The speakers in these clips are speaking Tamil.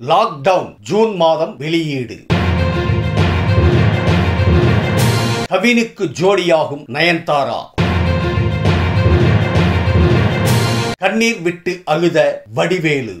லாக்டவுன் ஜூன் மாதம் வெளியீடு கவினுக்கு ஜோடியாகும் நயன்தாரா கண்ணீர் விட்டு அழுத வடிவேலு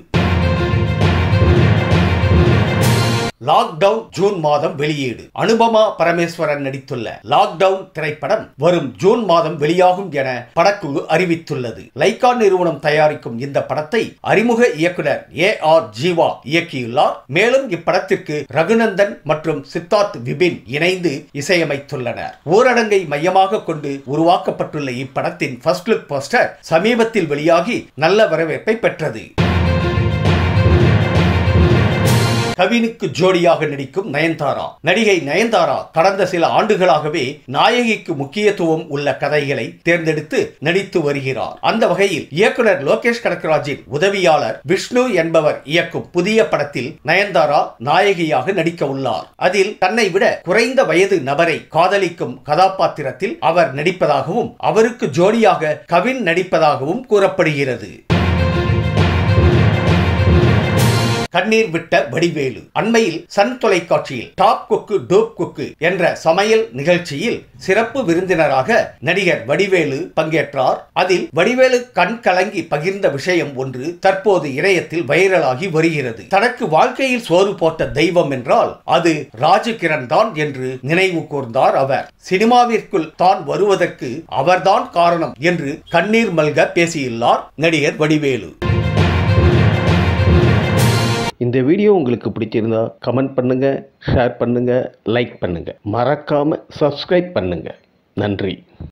லாக்டவுன் ஜூன் மாதம் வெளியீடு அனுபமா பரமேஸ்வரன் நடித்துள்ள லாக்டவுன் திரைப்படம் வரும் ஜூன் மாதம் வெளியாகும் என படக்குழு அறிவித்துள்ளது லைகா நிறுவனம் தயாரிக்கும் இந்த படத்தை அறிமுக இயக்குனர் ஏ ஆர் ஜீவா இயக்கியுள்ளார் மேலும் இப்படத்திற்கு ரகுநந்தன் மற்றும் சித்தார்த் விபின் இணைந்து இசையமைத்துள்ளனர் ஊரடங்கை மையமாக கொண்டு உருவாக்கப்பட்டுள்ள இப்படத்தின் ஃபர்ஸ்ட் லுக் போஸ்டர் சமீபத்தில் வெளியாகி நல்ல வரவேற்பை பெற்றது கவினுக்கு ஜோடியாக நடிக்கும் நயன்தாரா நடிகை நயன்தாரா கடந்த சில ஆண்டுகளாகவே நாயகிக்கு முக்கியத்துவம் உள்ள கதைகளை தேர்ந்தெடுத்து நடித்து வருகிறார் அந்த வகையில் இயக்குனர் லோகேஷ் கனகராஜின் உதவியாளர் விஷ்ணு என்பவர் இயக்கும் புதிய படத்தில் நயன்தாரா நாயகியாக நடிக்க உள்ளார் அதில் தன்னை விட குறைந்த வயது நபரை காதலிக்கும் கதாபாத்திரத்தில் அவர் நடிப்பதாகவும் அவருக்கு ஜோடியாக கவின் நடிப்பதாகவும் கூறப்படுகிறது கண்ணீர் விட்ட வடிவேலு அண்மையில் சன் தொலைக்காட்சியில் டாப் குக்கு டோப் குக்கு என்ற சமையல் நிகழ்ச்சியில் சிறப்பு விருந்தினராக நடிகர் வடிவேலு பங்கேற்றார் அதில் வடிவேலு கண் கலங்கி பகிர்ந்த விஷயம் ஒன்று தற்போது இணையத்தில் வைரலாகி வருகிறது தனக்கு வாழ்க்கையில் சோறு போட்ட தெய்வம் என்றால் அது ராஜகிரண் தான் என்று நினைவு கூர்ந்தார் அவர் சினிமாவிற்குள் தான் வருவதற்கு அவர்தான் காரணம் என்று கண்ணீர் மல்க பேசியுள்ளார் நடிகர் வடிவேலு இந்த வீடியோ உங்களுக்கு பிடிச்சிருந்தா கமெண்ட் பண்ணுங்க ஷேர் பண்ணுங்க லைக் பண்ணுங்க மறக்காம சப்ஸ்கிரைப் பண்ணுங்க நன்றி